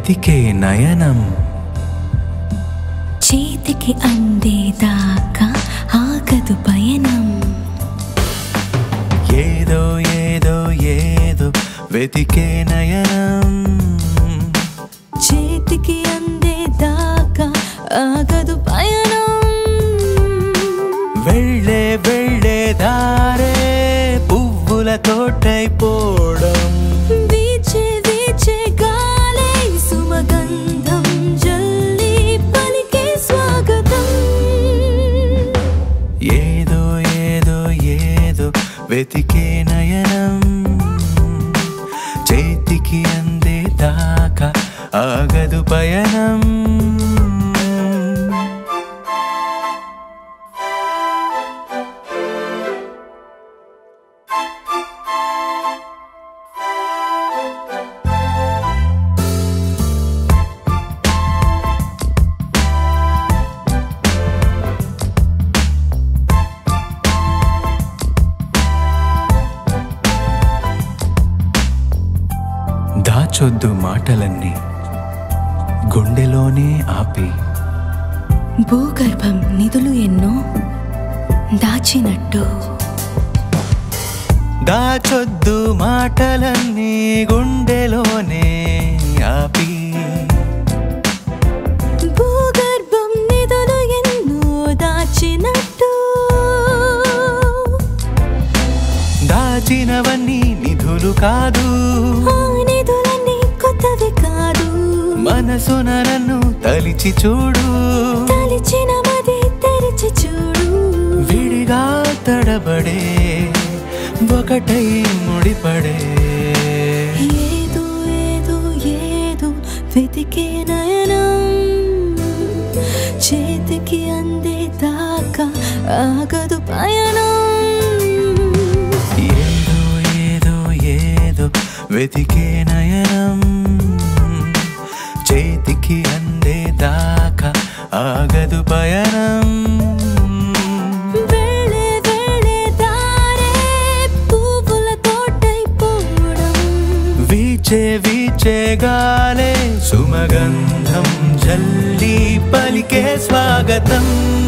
వెతికే నయనం చేతికి అందేదాకా ఆగదు పయనం ఏదో ఏదో ఏదో వెతికే నయనం చేతికి అందేదాకా ఆగదు పయనం వెళ్ళే వెళ్ళే దారే పువ్వుల తోటైపోవడం వీచే వీచే గాలే సుమగంధం జల్లి పలికే స్వాగతం ఏదో ఏదో ఏదో వెతికే నయనం చేతికి అందే దాకా ఆగదు పయనం దాచొద్దు మాటలన్నీ గుండెలోనే ఆపి భూగర్భం నిధులు ఎన్నో దాచినట్టు దాచొద్దు మాటలన్నీ గుండెలోనే ఆపి భూగర్భం నిధులు ఎన్నో దాచినట్టు దాచినవన్నీ నిధులు కాదు ఆ నిధులన్నీ కొత్తవి కాదు మనసున నన్ను తలిచి చూడు తలిచిన మది తెరిచి చూడు విడిగా తడబడే ఒకటై ముడిపడే ఏదో ఏదో ఏదో వెతికే నయనం చేతికి అందే దాకా ఆగదు పయనం ఏదో ఏదో ఏదో వెతికే నయనం చేతికి అందే దాకా ఆగదు పయనం వెళ్ళే వెళ్ళే దారే పువ్వుల తోటైపోవడం వీచే వీచే గాలే సుమగంధం జల్లి పలికే స్వాగతం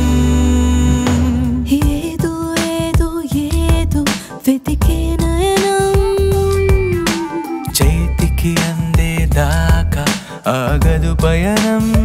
ఏదో ఏదో ఏదో వెతికే నయనం చేతికి అందే దాకా ఆగదు పయనం